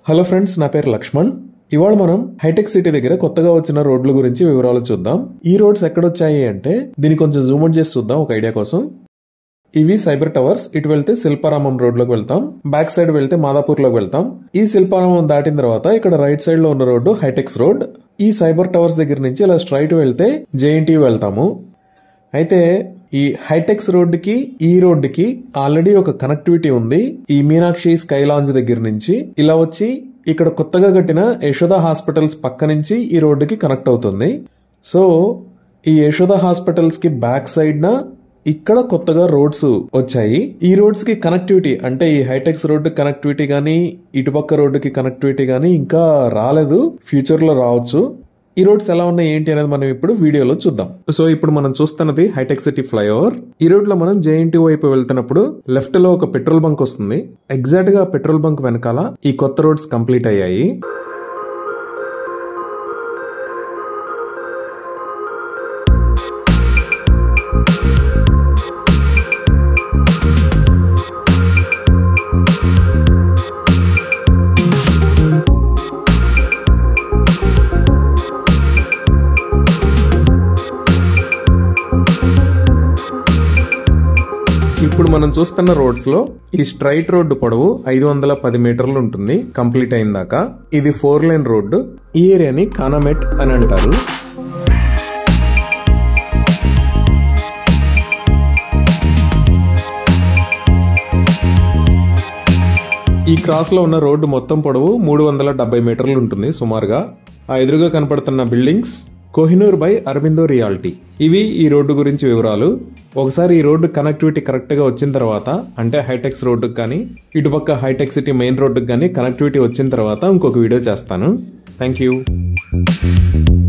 hello friends నా పేరు లక్ష్మణ్ ఇవాళ మనం హైటెక్ సిటీ దగ్గర కొత్తగా వచ్చిన రోడ్ల గురించి వివరాలు చూద్దాం ఈ రోడ్స్ ఎక్కడొచ్చాయి అంటే దీన్ని కొంచెం జూమ్ అవుట్ చేసి చూద్దాం ఒక ఐడియా కోసం ఇవి సైబర్ టవర్స్ ఇటు వెళ్తే శిల్పారామం రోడ్లోకి వెళ్తాం బ్యాక్ సైడ్ వెళ్తే మాదాపూర్ లోకి వెళ్తాం ఈ శిల్పారామం దాటిన తర్వాత ఇక్కడ రైట్ సైడ్ లో ఉన్న రోడ్డు హైటెక్స్ రోడ్ ఈ సైబర్ టవర్స్ దగ్గర నుంచి ఇలా స్ట్రైట్ వెళ్తే జేఎన్టీ వెళ్తాము అయితే ఈ హైటెక్స్ రోడ్డుకి ఈ రోడ్డుకి ఆల్రెడీ ఒక కనెక్టివిటీ ఉంది ఈ మీనాక్షి స్కై లాంజ్ దగ్గర నుంచి ఇలా వచ్చి ఇక్కడ కొత్తగా కట్టిన యశోద హాస్పిటల్స్ పక్క నుంచి ఈ రోడ్డుకి కనెక్ట్ అవుతుంది సో ఈ యశోద హాస్పిటల్స్ కి బ్యాక్ సైడ్ న ఇక్కడ కొత్తగా రోడ్స్ వచ్చాయి ఈ రోడ్స్ కి కనెక్టివిటీ అంటే ఈ హైటెక్స్ రోడ్డు కనెక్టివిటీ గానీ ఇటుపక్క రోడ్డుకి కనెక్టివిటీ గానీ ఇంకా రాలేదు ఫ్యూచర్ లో రావచ్చు ఈ రోడ్స్ ఎలా ఉన్నాయి ఏంటి అనేది మనం ఇప్పుడు వీడియోలో చూద్దాం సో ఇప్పుడు మనం చూస్తున్నది హైటెక్ సిటీ ఫ్లైఓవర్ ఈ రోడ్ లో మనం జేఎన్టీ వైపు వెళ్తున్నప్పుడు లెఫ్ట్ లో ఒక పెట్రోల్ బంక్ వస్తుంది ఎగ్జాక్ట్ గా పెట్రోల్ బంక్ వెనకాల ఈ కొత్త రోడ్స్ కంప్లీట్ అయ్యాయి ఇప్పుడు మనం చూస్తున్న రోడ్స్ లో ఈ స్ట్రైట్ రోడ్డు పొడవు ఐదు వందల పది మీటర్లు ఉంటుంది కంప్లీట్ అయిన దాకా ఇది ఫోర్ లైన్ రోడ్డు ఈ ఏరియాని కానామెట్ అని అంటారు ఈ క్రాస్ లో ఉన్న రోడ్డు మొత్తం పొడవు మూడు వందల డెబ్బై మీటర్లు ఉంటుంది సుమారుగా ఆ ఎదురుగా కనపడుతున్న buildings Kohinoor by Aurobindo realty ఇవి ఈ రోడ్డు గురించి వివరాలు ఒకసారి ఈ రోడ్డు కనెక్టివిటీ కరెక్ట్ గా వచ్చిన తర్వాత అంటే హైటెక్స్ రోడ్డుకి కానీ ఇటుపక్క హైటెక్ సిటీ మెయిన్ రోడ్డుకి కానీ కనెక్టివిటీ వచ్చిన తర్వాత ఇంకొక వీడియో చేస్తాను థ్యాంక్ యూ